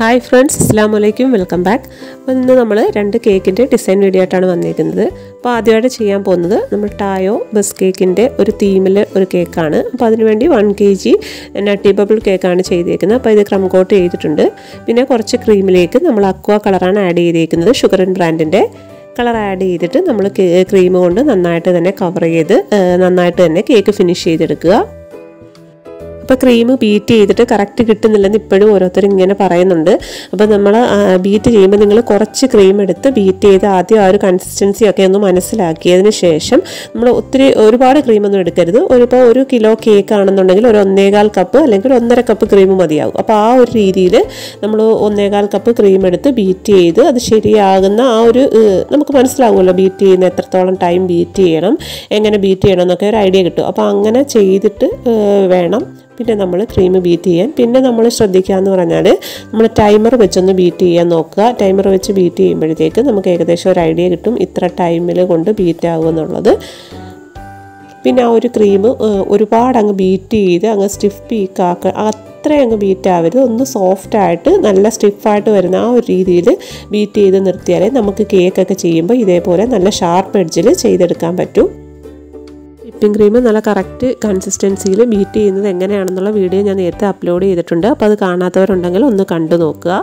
hi friends അസ്സാം വലൈക്കും welcome back അപ്പോൾ ഇന്ന് നമ്മൾ രണ്ട് കേക്കിൻ്റെ ഡിസൈൻ വീഡിയോ ആയിട്ടാണ് വന്നിരിക്കുന്നത് അപ്പോൾ ആദ്യമായിട്ട് ചെയ്യാൻ പോകുന്നത് നമ്മൾ ടായോ ബസ് കേക്കിൻ്റെ ഒരു തീമിൽ ഒരു കേക്കാണ് അപ്പോൾ അതിനുവേണ്ടി one K G nutty bubble കേക്കാണ് ചെയ്തേക്കുന്നത് അപ്പോൾ ഇത് ക്രം കോട്ട് ചെയ്തിട്ടുണ്ട് പിന്നെ കുറച്ച് ക്രീമിലേക്ക് നമ്മൾ അക്വ കളറാണ് ആഡ് ചെയ്തേക്കുന്നത് ഷുഗർ ആൻഡ് ബ്രാൻഡിൻ്റെ കളർ ആഡ് ചെയ്തിട്ട് നമ്മൾ ക്രീം കൊണ്ട് നന്നായിട്ട് തന്നെ കവർ ചെയ്ത് നന്നായിട്ട് തന്നെ കേക്ക് ഫിനിഷ് ചെയ്തെടുക്കുക അപ്പോൾ ക്രീം ബീറ്റ് ചെയ്തിട്ട് കറക്റ്റ് കിട്ടുന്നില്ലെന്ന് ഇപ്പോഴും ഓരോരുത്തർ ഇങ്ങനെ പറയുന്നുണ്ട് അപ്പോൾ നമ്മൾ ബീറ്റ് ചെയ്യുമ്പോൾ നിങ്ങൾ കുറച്ച് ക്രീം എടുത്ത് ബീറ്റ് ചെയ്ത് ആദ്യം ആ ഒരു കൺസിസ്റ്റൻസി ഒക്കെ ഒന്ന് മനസ്സിലാക്കിയതിന് ശേഷം നമ്മൾ ഒത്തിരി ഒരുപാട് ക്രീമൊന്നും എടുക്കരുത് ഒരു ഇപ്പോൾ ഒരു കിലോ കേക്ക് ആണെന്നുണ്ടെങ്കിൽ ഒരു ഒന്നേകാൽ കപ്പ് അല്ലെങ്കിൽ ഒന്നര കപ്പ് ക്രീം മതിയാകും അപ്പോൾ ആ ഒരു രീതിയിൽ നമ്മൾ ഒന്നേകാൽ കപ്പ് ക്രീം എടുത്ത് ബീറ്റ് ചെയ്ത് അത് ശരിയാകുന്ന ആ ഒരു നമുക്ക് മനസ്സിലാകുമല്ലോ ബീറ്റ് ചെയ്യുന്ന എത്രത്തോളം ടൈം ബീറ്റ് ചെയ്യണം എങ്ങനെ ബീറ്റ് ചെയ്യണം എന്നൊക്കെ ഒരു ഐഡിയ കിട്ടും അപ്പോൾ അങ്ങനെ ചെയ്തിട്ട് വേണം പിന്നെ നമ്മൾ ക്രീം ബീറ്റ് ചെയ്യാൻ പിന്നെ നമ്മൾ ശ്രദ്ധിക്കുക എന്ന് പറഞ്ഞാൽ നമ്മൾ ടൈമർ വെച്ചൊന്ന് ബീറ്റ് ചെയ്യാൻ നോക്കുക ടൈമർ വെച്ച് ബീറ്റ് ചെയ്യുമ്പോഴത്തേക്ക് നമുക്ക് ഏകദേശം ഒരു ഐഡിയ കിട്ടും ഇത്ര ടൈമിൽ കൊണ്ട് ബീറ്റ് ആകുമെന്നുള്ളത് പിന്നെ ആ ഒരു ക്രീം ഒരുപാട് അങ്ങ് ബീറ്റ് ചെയ്ത് അങ്ങ് സ്റ്റിഫ് പീക്കാക്ക അത്ര അങ്ങ് ബീറ്റ് ആവരുത് ഒന്ന് സോഫ്റ്റ് ആയിട്ട് നല്ല സ്റ്റിഫായിട്ട് വരുന്ന ആ ഒരു രീതിയിൽ ബീറ്റ് ചെയ്ത് നിർത്തിയാലേ നമുക്ക് കേക്കൊക്കെ ചെയ്യുമ്പോൾ ഇതേപോലെ നല്ല ഷാർപ്പ് എഡ്ജിൽ ചെയ്തെടുക്കാൻ പറ്റും വിപ്പിംഗ് ക്രീം നല്ല കറക്റ്റ് കൺസിസ്റ്റൻസിയിൽ ബീറ്റ് ചെയ്യുന്നത് എങ്ങനെയാണെന്നുള്ള വീഡിയോ ഞാൻ നേരത്തെ അപ്ലോഡ് ചെയ്തിട്ടുണ്ട് അപ്പോൾ അത് കാണാത്തവരുണ്ടെങ്കിൽ ഒന്ന് കണ്ടു നോക്കുക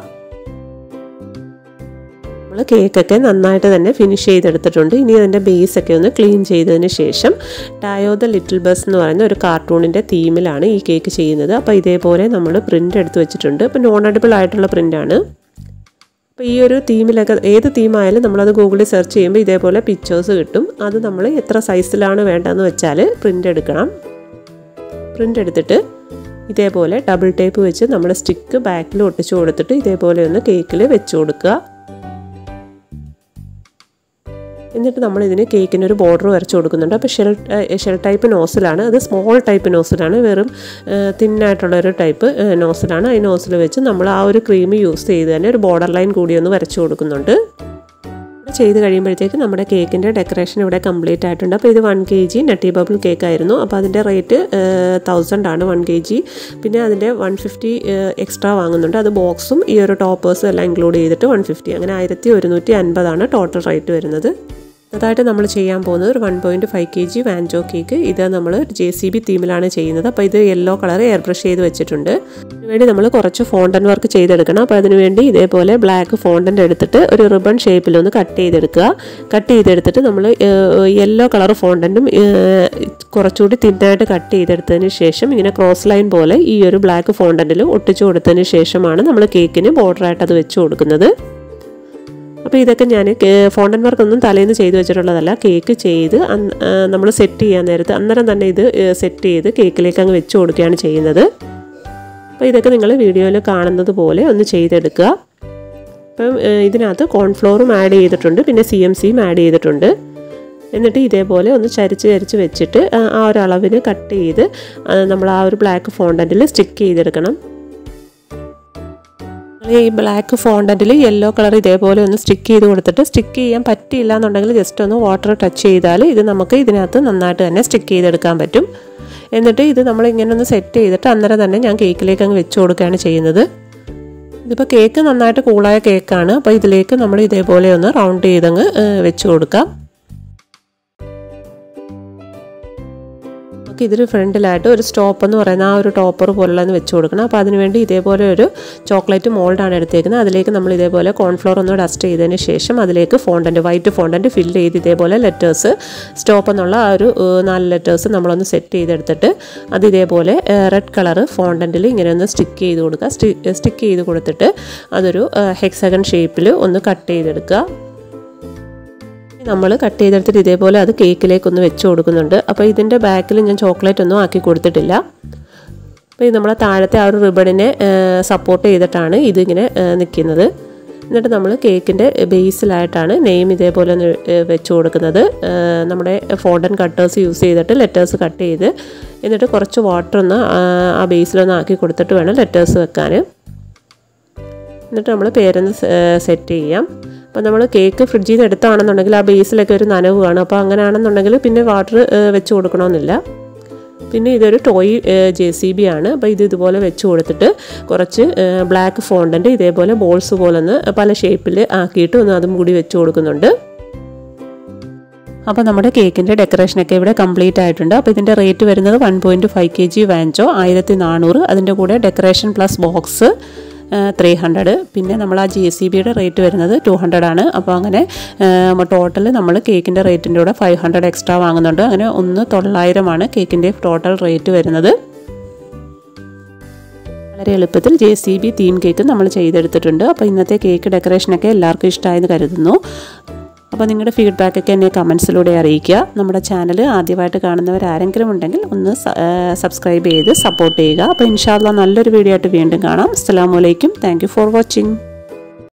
നമ്മൾ കേക്കൊക്കെ നന്നായിട്ട് തന്നെ ഫിനിഷ് ചെയ്തെടുത്തിട്ടുണ്ട് ഇനി അതിൻ്റെ ബേസൊക്കെ ഒന്ന് ക്ലീൻ ചെയ്തതിന് ശേഷം ടായോ ദ ലിറ്റിൽ ബസ് എന്ന് പറയുന്ന ഒരു കാർട്ടൂണിൻ്റെ തീമിലാണ് ഈ കേക്ക് ചെയ്യുന്നത് അപ്പോൾ ഇതേപോലെ നമ്മൾ പ്രിൻ്റ് എടുത്ത് വെച്ചിട്ടുണ്ട് അപ്പോൾ നോൺ എഡിബിൾ ആയിട്ടുള്ള പ്രിൻ്റാണ് അപ്പോൾ ഈ ഒരു തീമിലൊക്കെ ഏത് തീമായാലും നമ്മളത് ഗൂഗിളിൽ സെർച്ച് ചെയ്യുമ്പോൾ ഇതേപോലെ പിക്ചേഴ്സ് കിട്ടും അത് നമ്മൾ എത്ര സൈസിലാണ് വേണ്ടതെന്ന് വെച്ചാൽ പ്രിൻ്റ് എടുക്കണം പ്രിൻ്റ് എടുത്തിട്ട് ഇതേപോലെ ഡബിൾ ടേപ്പ് വെച്ച് നമ്മൾ സ്റ്റിക്ക് ബാക്കിൽ ഒട്ടിച്ചു കൊടുത്തിട്ട് ഇതേപോലെ ഒന്ന് കേക്കിൽ വെച്ച് കൊടുക്കുക എന്നിട്ട് നമ്മൾ ഇതിന് കേക്കിന് ഒരു ബോർഡർ വരച്ച് കൊടുക്കുന്നുണ്ട് അപ്പോൾ ഷെൽ ഷെൽ ടൈപ്പ് നോസിലാണ് അത് സ്മോൾ ടൈപ്പ് നോസിലാണ് വെറും തിന്നായിട്ടുള്ള ഒരു ടൈപ്പ് നോസിലാണ് ഈ നോസിൽ വെച്ച് നമ്മൾ ആ ഒരു ക്രീം യൂസ് ചെയ്ത് തന്നെ ഒരു ബോർഡർ ലൈൻ കൂടി ഒന്ന് വരച്ച് കൊടുക്കുന്നുണ്ട് ചെയ്ത് കഴിയുമ്പോഴത്തേക്ക് നമ്മുടെ കേക്കിൻ്റെ ഡെക്കറേഷൻ ഇവിടെ കംപ്ലീറ്റ് ആയിട്ടുണ്ട് അപ്പോൾ ഇത് one K G nutty bubble cake ആയിരുന്നു അപ്പോൾ അതിൻ്റെ റേറ്റ് തൗസൻഡ് ആണ് വൺ കെ ജി പിന്നെ അതിൻ്റെ വൺ ഫിഫ്റ്റി എക്സ്ട്രാ വാങ്ങുന്നുണ്ട് അത് ബോക്സും ഈ ഒരു ടോപ്പേഴ്സും എല്ലാം ഇൻക്ലൂഡ് ചെയ്തിട്ട് വൺ ഫിഫ്റ്റി അങ്ങനെ ആയിരത്തി ഒരുന്നൂറ്റി അൻപതാണ് ടോട്ടൽ റേറ്റ് വരുന്നത് അതായിട്ട് നമ്മൾ ചെയ്യാൻ പോകുന്നത് ഒരു one point five K G വാൻജോ കേക്ക് ഇത് നമ്മൾ ജെ സി ബി തീമിലാണ് ചെയ്യുന്നത് അപ്പോൾ ഇത് യെല്ലോ കളർ എയർ ബ്രഷ് ചെയ്ത് വെച്ചിട്ടുണ്ട് അതിനുവേണ്ടി നമ്മൾ കുറച്ച് ഫോണ്ടൻ വർക്ക് ചെയ്തെടുക്കണം അപ്പോൾ അതിനുവേണ്ടി ഇതേപോലെ ബ്ലാക്ക് ഫോണ്ടൻ്റ് എടുത്തിട്ട് ഒരു റിബൺ ഷേപ്പിലൊന്ന് കട്ട് ചെയ്തെടുക്കുക കട്ട് ചെയ്തെടുത്തിട്ട് നമ്മൾ യെല്ലോ കളർ ഫോണ്ടൻറ്റും കുറച്ചുകൂടി തിന്നായിട്ട് കട്ട് ചെയ്തെടുത്തതിന് ശേഷം ഇങ്ങനെ ക്രോസ് ലൈൻ പോലെ ഈ ഒരു ബ്ലാക്ക് ഫോണ്ടൻറ്റിൽ ഒട്ടിച്ചു കൊടുത്തതിന് ശേഷമാണ് നമ്മൾ കേക്കിന് ബോർഡറായിട്ട് അത് വെച്ച് കൊടുക്കുന്നത് അപ്പോൾ ഇതൊക്കെ ഞാൻ ഫോണ്ടൻ വർക്കൊന്നും തലേന്ന് ചെയ്ത് വെച്ചിട്ടുള്ളതല്ല കേക്ക് ചെയ്ത് നമ്മൾ സെറ്റ് ചെയ്യാൻ നേരത്ത് അന്നേരം തന്നെ ഇത് സെറ്റ് ചെയ്ത് കേക്കിലേക്ക് അങ്ങ് വെച്ച് കൊടുക്കുകയാണ് ചെയ്യുന്നത് അപ്പോൾ ഇതൊക്കെ നിങ്ങൾ വീഡിയോയിൽ കാണുന്നത് പോലെ ഒന്ന് ചെയ്തെടുക്കുക അപ്പം ഇതിനകത്ത് കോൺഫ്ലോറും ആഡ് ചെയ്തിട്ടുണ്ട് പിന്നെ സി എം സിയും ആഡ് ചെയ്തിട്ടുണ്ട് എന്നിട്ട് ഇതേപോലെ ഒന്ന് ചരിച്ച് ചരിച്ച് വെച്ചിട്ട് ആ ഒരു അളവിന് കട്ട് ചെയ്ത് നമ്മൾ ആ ഒരു ബ്ലാക്ക് ഫോണ്ടൻറ്റിൽ സ്റ്റിക്ക് ചെയ്തെടുക്കണം ഈ ബ്ലാക്ക് ഫോണ്ടൻറ്റിൽ യെല്ലോ കളർ ഇതേപോലെ ഒന്ന് സ്റ്റിക്ക് ചെയ്ത് കൊടുത്തിട്ട് സ്റ്റിക്ക് ചെയ്യാൻ പറ്റിയില്ല എന്നുണ്ടെങ്കിൽ ജസ്റ്റ് ഒന്ന് വാട്ടർ ടച്ച് ചെയ്താൽ ഇത് നമുക്ക് ഇതിനകത്ത് നന്നായിട്ട് തന്നെ സ്റ്റിക്ക് ചെയ്തെടുക്കാൻ പറ്റും എന്നിട്ട് ഇത് നമ്മൾ ഇങ്ങനെ ഒന്ന് സെറ്റ് ചെയ്തിട്ട് അന്നേരം തന്നെ ഞാൻ കേക്കിലേക്ക് അങ്ങ് വെച്ച് കൊടുക്കുകയാണ് ചെയ്യുന്നത് ഇതിപ്പോൾ കേക്ക് നന്നായിട്ട് കൂളായ കേക്കാണ് അപ്പോൾ ഇതിലേക്ക് നമ്മൾ ഇതേപോലെ ഒന്ന് റൗണ്ട് ചെയ്തങ്ങ് വെച്ച് കൊടുക്കാം നമുക്ക് ഇതിന് ഫ്രണ്ടിലായിട്ട് ഒരു സ്റ്റോപ്പ് എന്ന് പറയുന്ന ആ ഒരു ടോപ്പർ പോലുള്ളതെന്ന് വെച്ച് കൊടുക്കണം അപ്പോൾ അതിനുവേണ്ടി ഇതേപോലെ ഒരു ചോക്ലേറ്റ് മോൾഡാണ് എടുത്തേക്കുന്നത് അതിലേക്ക് നമ്മൾ ഇതേപോലെ കോൺഫ്ലോർ ഒന്ന് ഡസ്റ്റ് ചെയ്തതിന് ശേഷം അതിലേക്ക് ഫോണ്ടൻറ്റ് വൈറ്റ് ഫോണ്ടൻറ്റ് ഫില്ല് ചെയ്ത് ഇതേപോലെ ലെറ്റേഴ്സ് സ്റ്റോപ്പ് എന്നുള്ള ആ ഒരു നാല് ലെറ്റേഴ്സ് നമ്മളൊന്ന് സെറ്റ് ചെയ്തെടുത്തിട്ട് അത് ഇതേപോലെ റെഡ് കളർ ഫോണ്ടൻറ്റിൽ ഇങ്ങനെ ഒന്ന് സ്റ്റിക്ക് ചെയ്ത് കൊടുക്കുക സ്റ്റിക്ക് ചെയ്ത് കൊടുത്തിട്ട് അതൊരു ഹെക്സഗൺ ഷേപ്പിൽ ഒന്ന് കട്ട് ചെയ്തെടുക്കുക നമ്മൾ കട്ട് ചെയ്തെടുത്തിട്ട് ഇതേപോലെ അത് കേക്കിലേക്കൊന്ന് വെച്ച് കൊടുക്കുന്നുണ്ട് അപ്പോൾ ഇതിൻ്റെ ബാക്കിൽ ഞാൻ ചോക്ലേറ്റ് ഒന്നും ആക്കി കൊടുത്തിട്ടില്ല അപ്പോൾ ഇത് നമ്മളെ താഴത്തെ ആ ഒരു റിബണിനെ സപ്പോർട്ട് ചെയ്തിട്ടാണ് ഇതിങ്ങനെ നിൽക്കുന്നത് എന്നിട്ട് നമ്മൾ കേക്കിൻ്റെ ബേസിലായിട്ടാണ് നെയിം ഇതേപോലെ ഒന്ന് വെച്ച് കൊടുക്കുന്നത് നമ്മുടെ ഫോണ്ടൻ കട്ടേഴ്സ് യൂസ് ചെയ്തിട്ട് ലെറ്റേഴ്സ് കട്ട് ചെയ്ത് എന്നിട്ട് കുറച്ച് വാട്ടർ ഒന്ന് ആ ബേസിലൊന്ന് ആക്കി കൊടുത്തിട്ട് വേണം ലെറ്റേഴ്സ് വെക്കാൻ എന്നിട്ട് നമ്മൾ പേരൊന്ന് സെറ്റ് ചെയ്യാം അപ്പോൾ നമ്മൾ കേക്ക് ഫ്രിഡ്ജിൽ നിന്ന് എടുത്താണെന്നുണ്ടെങ്കിൽ ആ ബേസിലൊക്കെ ഒരു നനവ് കാണും അപ്പോൾ അങ്ങനെയാണെന്നുണ്ടെങ്കിൽ പിന്നെ വാട്ടർ വെച്ച് കൊടുക്കണമെന്നില്ല പിന്നെ ഇതൊരു ടോയ് ജെ സി ബി ആണ് അപ്പോൾ ഇത് ഇതുപോലെ വെച്ച് കൊടുത്തിട്ട് കുറച്ച് ബ്ലാക്ക് ഫോണ്ടൻറ്റ് ഇതേപോലെ ബോൾസ് പോലെ ഒന്ന് പല ഷേപ്പിൽ ആക്കിയിട്ട് ഒന്ന് അതും കൂടി വെച്ച് കൊടുക്കുന്നുണ്ട് അപ്പോൾ നമ്മുടെ കേക്കിൻ്റെ ഡെക്കറേഷനൊക്കെ ഇവിടെ കംപ്ലീറ്റ് ആയിട്ടുണ്ട് അപ്പോൾ ഇതിൻ്റെ റേറ്റ് വരുന്നത് one point five K G വാഞ്ചോ ആയിരത്തി നാനൂറ് അതിൻ്റെ കൂടെ decoration plus box three hundred പിന്നെ നമ്മൾ ആ ജി എസ് സി ബിയുടെ റേറ്റ് വരുന്നത് ടു ഹൺഡ്രഡ് ആണ് അപ്പോൾ അങ്ങനെ ടോട്ടൽ നമ്മൾ കേക്കിൻ്റെ റേറ്റിൻ്റെ കൂടെ ഫൈവ് ഹൺഡ്രഡ് എക്സ്ട്രാ വാങ്ങുന്നുണ്ട് അങ്ങനെ ഒന്ന് തൊള്ളായിരമാണ് കേക്കിൻ്റെ ടോട്ടൽ റേറ്റ് വരുന്നത് വളരെ എളുപ്പത്തിൽ J C B theme cake നമ്മൾ ചെയ്തെടുത്തിട്ടുണ്ട് അപ്പോൾ ഇന്നത്തെ കേക്ക് ഡെക്കറേഷനൊക്കെ എല്ലാവർക്കും ഇഷ്ടമായെന്ന് കരുതുന്നു അപ്പോൾ നിങ്ങളുടെ ഫീഡ്ബാക്കൊക്കെ എന്നെ കമൻസിലൂടെ അറിയിക്കുക നമ്മുടെ ചാനൽ ആദ്യമായിട്ട് കാണുന്നവർ ആരെങ്കിലും ഉണ്ടെങ്കിൽ ഒന്ന് സബ്സ്ക്രൈബ് ചെയ്ത് സപ്പോർട്ട് ചെയ്യുക അപ്പോൾ ഇൻഷാല്ല നല്ലൊരു വീഡിയോ ആയിട്ട് വീണ്ടും കാണാം അസ്സാം വലൈക്കും താങ്ക് ഫോർ വാച്ചിങ്